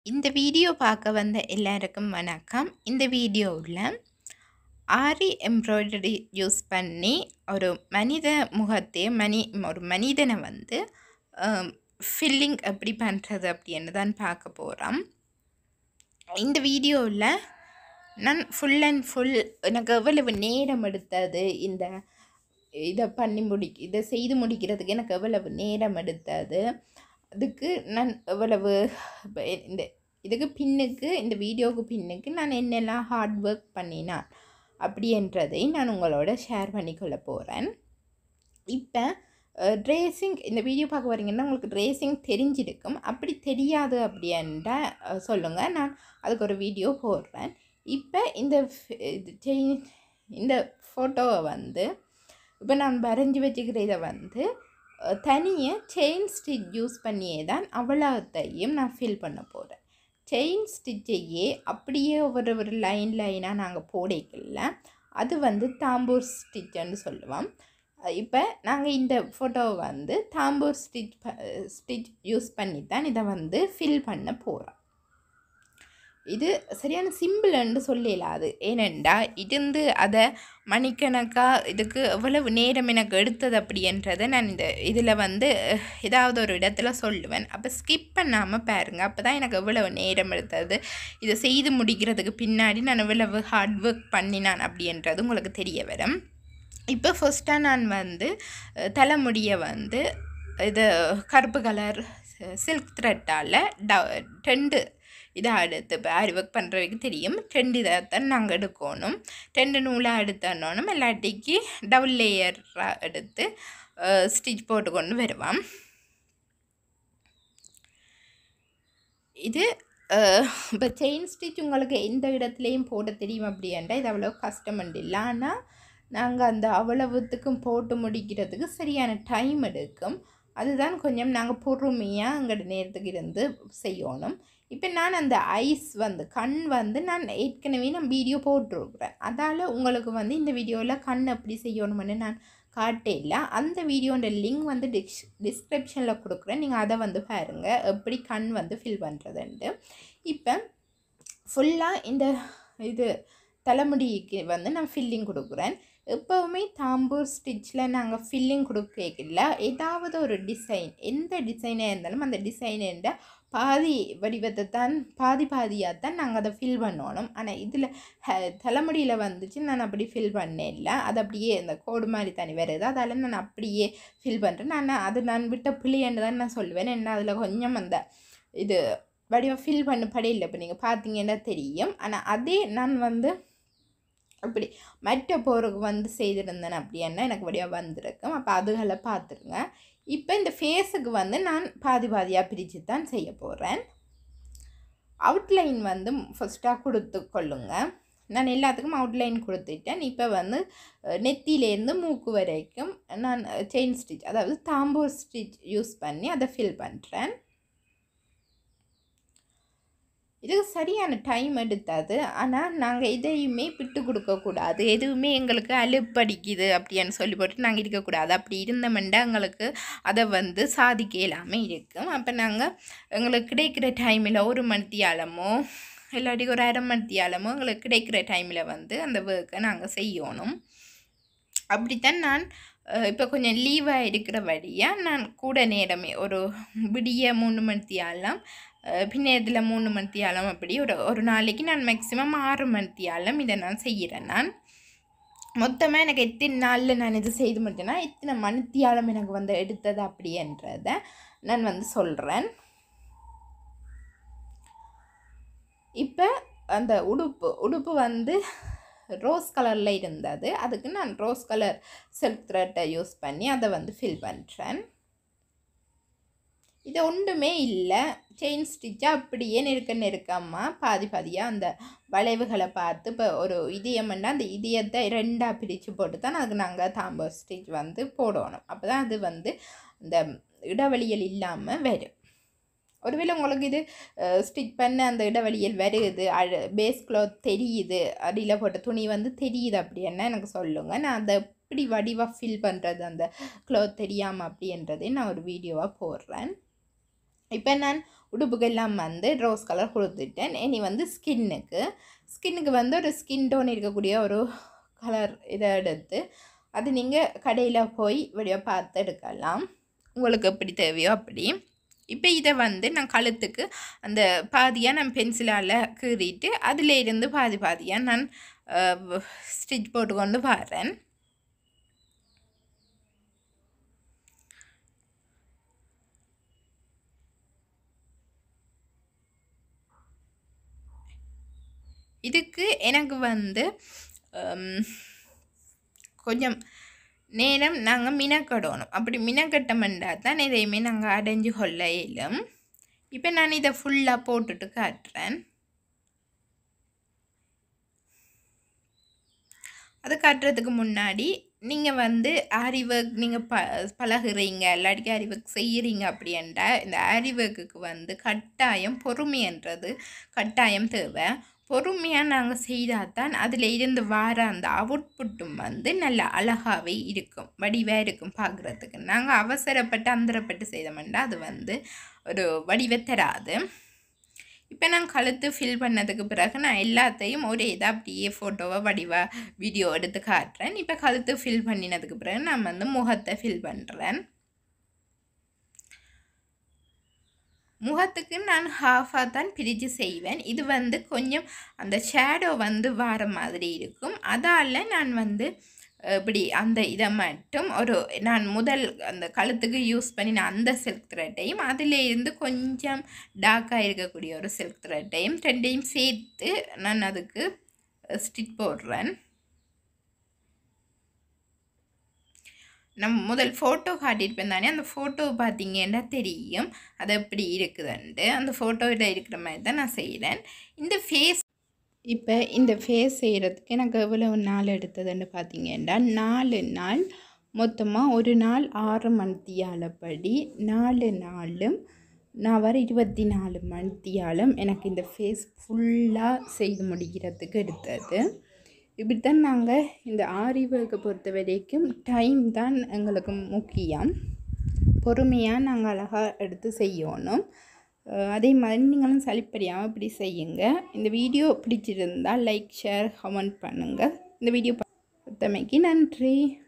இந்த வீடியோ பார்க்க வந்த எல்லாருக்கும் வணக்கம் இந்த வீடியோவில் ஆரி எம்ப்ராய்டரி யூஸ் பண்ணி ஒரு மனித முகத்தை மனி ஒரு மனிதனை வந்து ஃபில்லிங் எப்படி பண்ணுறது அப்படின்னு தான் பார்க்க போகிறோம் இந்த வீடியோவில் நான் ஃபுல் அண்ட் ஃபுல் எனக்கு எவ்வளவு நேரம் எடுத்தது இந்த இதை பண்ணி முடி இதை செய்து முடிக்கிறதுக்கு எனக்கு எவ்வளவு நேரம் எடுத்தது அதுக்கு நான் எவ்வளவு இப்ப இந்த இதுக்கு பின்னுக்கு இந்த வீடியோவுக்கு பின்னுக்கு நான் என்னெல்லாம் ஹார்ட் ஒர்க் பண்ணினான் அப்படின்றதை நான் உங்களோட ஷேர் பண்ணிக்கொள்ள போகிறேன் இப்போ ட்ரேசிங் இந்த வீடியோ பார்க்க வரீங்கன்னா உங்களுக்கு ட்ரேசிங் தெரிஞ்சிருக்கும் அப்படி தெரியாது அப்படின்ட்டா சொல்லுங்கள் நான் அதுக்கு ஒரு வீடியோ போடுறேன் இப்போ இந்த ஃப- இது செயின் இந்த ஃபோட்டோவை வந்து இப்போ நான் வரைஞ்சி வச்சுக்கிற இதை வந்து தனியாக செயின் ஸ்டிச் யூஸ் பண்ணியே தான் அவ்வளோத்தையும் நான் ஃபில் பண்ண போகிறேன் செயின் ஸ்டிச்சையே அப்படியே ஒரு ஒரு லைன் லைனாக நாங்கள் போடைக்கல அது வந்து தாம்பூர் ஸ்டிச்சுன்னு சொல்லுவோம் இப்போ நாங்கள் இந்த ஃபோட்டோவை வந்து தாம்பூர் ஸ்டிச் ஸ்டிச் யூஸ் பண்ணி தான் இதை வந்து ஃபில் பண்ண போகிறோம் இது சரியான சிம்பிள்னு சொல்லலாது ஏனெண்டா இருந்து அதை மணிக்கணக்காக இதுக்கு எவ்வளவு நேரம் எனக்கு எடுத்தது அப்படின்றத நான் இந்த இதில் வந்து அஹ், ஏதாவது ஒரு இடத்துல சொல்லுவேன் அப்போ ஸ்கிப் பண்ணாமல் பாருங்கள் அப்போ தான் எனக்கு எவ்வளவு நேரம் எடுத்தது இதை செய்து முடிக்கிறதுக்கு பின்னாடி நான் எவ்வளவு ஹார்ட் ஒர்க் பண்ணினான் அப்படின்றது உங்களுக்கு தெரிய வரும் இப்போ ஃபர்ஸ்ட்டாக நான் வந்து அஹ், தலைமுடியை வந்து இது கருப்பு கலர் சில்க் த்ரெட்டால் ட ரெண்டு இதை எடுத்து இப்போ ஆரி ஒர்க் பண்ணுறதுக்கு தெரியும் ரெண்டு இதைத்தான் நாங்கள் எடுக்கணும் ரெண்டு நூலாக எடுத்தோன்னு இல்லாட்டிக்கு டபுள் லேயராக எடுத்து ஸ்டிச் போட்டு கொண்டு வருவோம் இது இப்போ செயின் ஸ்டிச் உங்களுக்கு எந்த இடத்துலையும் போட தெரியும் அப்படின்ட்டா இது அவ்வளோ கஷ்டம் இல்லை ஆனால் நாங்கள் அந்த அவ்வளவுத்துக்கும் போட்டு முடிக்கிறதுக்கு சரியான டைம் எடுக்கும் அதுதான் கொஞ்சம் நாங்கள் பொறுமையாக எங்களோட நேரத்துக்கு இருந்து செய்யணும் இப்போ நான் அந்த ஐஸ் வந்து கண் வந்து நான் ஏற்கனவே நான் வீடியோ போட்டிருக்கிறேன் அதால் உங்களுக்கு வந்து இந்த வீடியோவில் கண் எப்படி செய்யணும்னு நான் காட்டேல அந்த வீடியோட லிங்க் வந்து டிஸ் டிஸ்கிரிப்ஷனில் கொடுக்குறேன் நீங்கள் அதை வந்து பாருங்கள் எப்படி கண் வந்து ஃபில் பண்ணுறதுன்ட்டு இப்போ ஃபுல்லாக இந்த இது தலைமுடிக்கு வந்து நான் ஃபில்லிங் கொடுக்குறேன் எப்போவுமே தாம்பூர் ஸ்டிச்சில் நாங்கள் ஃபில்லிங் கொடுக்கல ஏதாவது ஒரு டிசைன் எந்த டிசைனாக இருந்தாலும் அந்த டிசைனேண்ட பாதி வடிவத்தை தான் பாதி பாதியாக தான் நாங்கள் அதை ஃபில் பண்ணணும் ஆனால் இதில் தலைமுடியில் வந்துச்சு நான் அப்படி ஃபில் பண்ணல அது அப்படியே இந்த கோடு மாதிரி தனி வருது அதால் நான் அப்படியே ஃபில் பண்ணுறேன் நான் அது நான் விட்ட பிள்ளைன்னு தான் நான் சொல்லுவேன் என்ன அதில் கொஞ்சம் அந்த இது வடிவம் ஃபில் பண்ண படையில இப்போ நீங்கள் பார்த்தீங்கன்னா தெரியும் ஆனால் அதே நான் வந்து அப்படி மற்ற போருக்கு வந்து செய்திருந்தேன் அப்படின்னா எனக்கு வடிவாக வந்திருக்கும் அப்போ அதுகளை பார்த்துருங்க இப்போ இந்த ஃபேஸுக்கு வந்து நான் பாதி பாதியாக பிரித்து தான் செய்ய போகிறேன் அவுட்லைன் வந்து ஃபஸ்ட்டாக கொடுத்து கொள்ளுங்க நான் எல்லாத்துக்கும் அவுட்லைன் கொடுத்துட்டேன் இப்போ வந்து அஹ், நெத்தியிலேருந்து மூக்கு வரைக்கும் நான் செயின் ஸ்டிச் அதாவது தாம்பூர் ஸ்டிச் யூஸ் பண்ணி அதை ஃபில் பண்ணுறேன் இதுக்கு சரியான டைம் எடுத்தது ஆனால் நாங்கள் எதையுமே விட்டு கொடுக்கக்கூடாது எதுவுமே எங்களுக்கு அலுப்படிக்குது அப்படின்னு சொல்லி போட்டு நாங்கள் இருக்கக்கூடாது அப்படி இருந்தோம்னா எங்களுக்கு அதை வந்து சாதிக்க இல்லாமல் இருக்கும் அப்போ நாங்கள் எங்களுக்கு கிடைக்கிற டைமில் ஒரு மணித்தியாலமோ இல்லாட்டி ஒரு அரை மணித்தியாலமோ எங்களுக்கு கிடைக்கிற டைமில் வந்து அந்த ஒர்க்கை நாங்கள் செய்யணும் அப்படித்தான் நான் இப்போ கொஞ்சம் லீவாக இருக்கிற வழியாக நான் கூட நேரமே ஒரு விடிய மூணு மணித்தியாலம் பின்ன இதில் மூணு மணித்தியாலம் அப்படி ஒரு ஒரு நாளைக்கு நான் மேக்ஸிமம் ஆறு மணித்தியாலம் இதை நான் செய்கிறேன் நான் மொத்தமாக எனக்கு எத்தனை நாளில் நான் இது செய்து முடிச்சேன்னா எத்தனை மணித்தியாலம் எனக்கு வந்து எடுத்தது அப்படின்றத நான் வந்து சொல்கிறேன் இப்போ அந்த உடுப்பு உடுப்பு வந்து ரோஸ் கலரில் இருந்தது அதுக்கு நான் ரோஸ் கலர் சில்க் த்ரெட்டை யூஸ் பண்ணி அதை வந்து ஃபில் பண்ணுறேன் இது ஒன்றுமே இல்லை செயின் ஸ்டிச்சாக அப்படியே நெருக்க நெருக்கமாக பாதி பாதியாக அந்த வளைவுகளை பார்த்து இப்போ ஒரு இதயம்னா அந்த இதயத்தை ரெண்டாக பிரித்து போட்டு தான் அதுக்கு நாங்கள் தாம்பர் ஸ்டிச் வந்து போடணும் அப்போ தான் அது வந்து இந்த இடைவெளிகள் இல்லாமல் வரும் ஒருவேளை உங்களுக்கு இது ஸ்டிச் பண்ண அந்த இடைவெளியில் வருது அழ பேஸ் க்ளாத் தெரியுது அடியில் போட்ட துணி வந்து தெரியுது அப்படின்னா எனக்கு சொல்லுங்கள் நான் அதை எப்படி வடிவாக ஃபில் பண்ணுறது அந்த க்ளாத் தெரியாமல் அப்படின்றதை நான் ஒரு வீடியோவாக போடுறேன் இப்போ நான் உடுப்புக்கெல்லாம் வந்து ரோஸ் கலர் கொடுத்துட்டேன் இனி வந்து ஸ்கின்னுக்கு ஸ்கின்னுக்கு வந்து ஒரு ஸ்கின் டோன் இருக்கக்கூடிய ஒரு கலர் இதை எடுத்து அது நீங்கள் கடையில் போய் வழியாக பார்த்து எடுக்கலாம் உங்களுக்கு எப்படி தேவையோ அப்படி இப்போ இதை வந்து நான் கழுத்துக்கு அந்த பாதியாக நான் பென்சிலால் கீறிட்டு அதில் இருந்து பாதி பாதியாக நான் ஸ்டிச் போட்டு கொண்டு வரேன் இதுக்கு எனக்கு வந்து ஹம், கொஞ்சம் நேரம் நாங்கள் மினக்கடணும் அப்படி மினக்கட்டமெண்டா தான் எதையுமே நாங்கள் அடைஞ்சு கொள்ள இயலும் இப்போ நான் இதை ஃபுல்லாக போட்டுட்டு காட்டுறேன் அது காட்டுறதுக்கு முன்னாடி நீங்கள் வந்து ஆரி ஒர்க் நீங்கள் ப பழகுறீங்க இல்லாட்டிக்கு ஆரி ஒர்க் செய்கிறீங்க அப்படின்டா இந்த ஆரி ஒர்க்குக்கு வந்து கட்டாயம் பொறுமைன்றது கட்டாயம் தேவை பொறுமையாக நாங்கள் செய்தால் தான் அதில் இருந்து வர அந்த அவுட்புட்டும் வந்து நல்ல அழகாகவே இருக்கும் வடிவாக இருக்கும் பார்க்குறதுக்கு நாங்கள் அவசரப்பட்டு அந்தரப்பட்டு செய்தோம்னா அது வந்து ஒரு வடிவை தராது இப்போ நான் கழுத்து ஃபில் பண்ணதுக்கு பிறகு நான் எல்லாத்தையும் ஒரே இதாக அப்படியே ஃபோட்டோவை வடிவாக வீடியோ எடுத்து காட்டுறேன் இப்போ கழுத்து ஃபில் பண்ணினதுக்கு பிறகு நான் வந்து முகத்தை ஃபில் பண்ணுறேன் முகத்துக்கு நான் ஹாஃபாக தான் பிரித்து செய்வேன் இது வந்து கொஞ்சம் அந்த ஷேடோ வந்து வர மாதிரி இருக்கும் அதால் நான் வந்து அஹ், இப்படி அந்த இதை மட்டும் ஒரு நான் முதல் அந்த கழுத்துக்கு யூஸ் பண்ணின அந்த சில்க் த்ரெட்டையும் அதில் இருந்து கொஞ்சம் டார்க்காக இருக்கக்கூடிய ஒரு சில்க் த்ரெட்டையும் ரெண்டையும் சேர்த்து நான் அதுக்கு ஸ்டிச் போடுறேன் நம்ம முதல் ஃபோட்டோ காட்டியிருப்பேன் தானே அந்த ஃபோட்டோ பார்த்தீங்கன்னா தெரியும் அது எப்படி இருக்குதுன்ட்டு அந்த ஃபோட்டோவில் இருக்கிற மாதிரி தான் நான் செய்கிறேன் இந்த ஃபேஸ் இப்போ இந்த ஃபேஸ் செய்கிறதுக்கு எனக்கு எவ்வளவு நாள் எடுத்ததுன்னு பார்த்தீங்கன்னா நாலு நாள் மொத்தமாக ஒரு நாள் ஆறு மணித்தியாலப்படி நாலு நாளும் நான் வர இருபத்தி நாலு மணித்தியாலும் எனக்கு இந்த ஃபேஸ் ஃபுல்லாக செய்து முடிக்கிறதுக்கு எடுத்தது இப்படித்தான் நாங்கள் இந்த ஆரி ஒர்க்கை பொறுத்த வரைக்கும் டைம் தான் எங்களுக்கு முக்கியம் பொறுமையாக நாங்கள் அழகாக எடுத்து செய்யணும் அஹ் அதே மாதிரி நீங்களும் சளிப்படியாமல் இப்படி செய்யுங்க இந்த வீடியோ பிடிச்சிருந்தால் லைக் ஷேர் கமெண்ட் பண்ணுங்கள் இந்த வீடியோ பார்த்தமைக்கு நன்றி